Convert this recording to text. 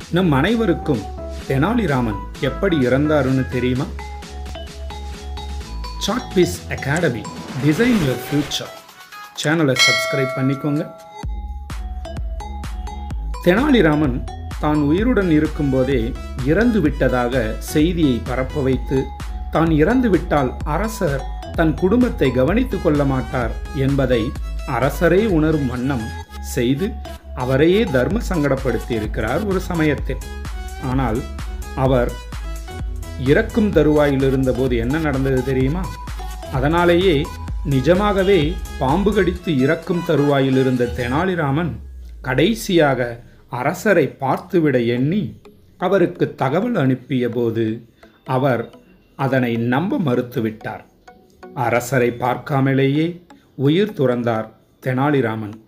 நம் அனைவருக்கும் தெனாலிராமன் எப்படி இறந்தாருன்னு தெரியுமா சாட் பீஸ் அகாடமி டிசைன் யுவர் ஃபியூச்சர் சேனலை சப்ஸ்கிரைப் பண்ணிக்கோங்க தெனாலிராமன் தான் உயிருடன் இருக்கும்போதே இறந்து விட்டதாக செய்தியை பரப்ப வைத்து தான் இறந்து விட்டால் அரசர் தன் குடும்பத்தை கவனித்துக் கொள்ள மாட்டார் என்பதை அரசரே உணரும் வண்ணம் செய்து அவரையே தர்ம சங்கடப்படுத்தி இருக்கிறார் ஒரு சமயத்தில் ஆனால் அவர் இறக்கும் தருவாயில் இருந்தபோது என்ன நடந்தது தெரியுமா அதனாலேயே நிஜமாகவே பாம்பு கடித்து இறக்கும் தருவாயில் இருந்த தெனாலிராமன் கடைசியாக அரசரை பார்த்துவிட எண்ணி அவருக்கு தகவல் அனுப்பிய போது அவர் அதனை நம்ப மறுத்துவிட்டார் அரசரை பார்க்காமலேயே உயிர் துறந்தார் தெனாலிராமன்